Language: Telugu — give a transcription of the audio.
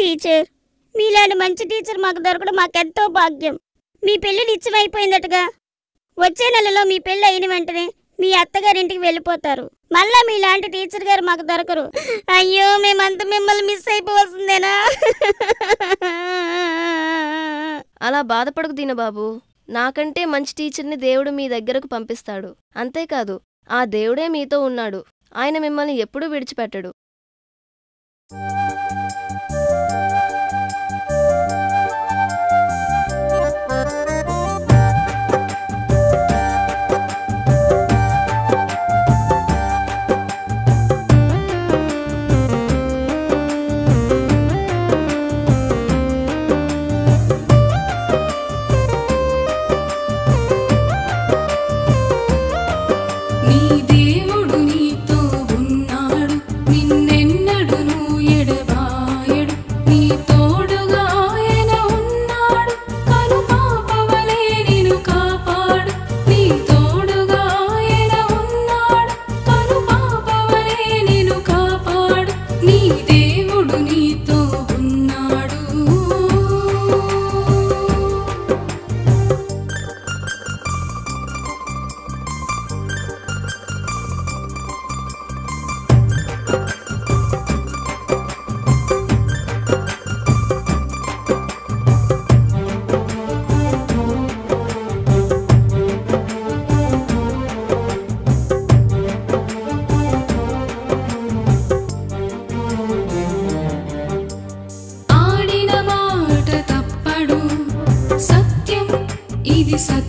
టీచర్ మీలాంటి మంచి టీచర్ మాకు దొరకడం మాకెంతో భాగ్యం మీ పెళ్లి నిశ్చయమైపోయిందటగా వచ్చే నెలలో మీ పెళ్లి అయిన వెంటనే మీ అత్తగారింటికి వెళ్ళిపోతారు మళ్ళా మీలాంటి టీచర్ గారు మాకు దొరకరు అయ్యో మేమంతా మిమ్మల్ని మిస్ అయిపోవలసిందేనా అలా బాధపడకు దీనబాబు నాకంటే మంచి టీచర్ని దేవుడు మీ దగ్గరకు పంపిస్తాడు అంతేకాదు ఆ దేవుడే మీతో ఉన్నాడు ఆయన మిమ్మల్ని ఎప్పుడూ విడిచిపెట్టడు నీ దేవుడు నీతో ఉన్నాడు నిన్నెన్నడును ఎడబాయడు నీ తోడుగా ఆయన ఉన్నాడు కను పాపవలే నిన్ను కాపాడు నీ తోడుగా ఆయన ఉన్నాడు కను పాపవలే నిన్ను కాపాడు నీ దేవుడు నీతో ఉన్నాడు ఆడిన మాట తప్పడు సత్యం ఇది సత్యం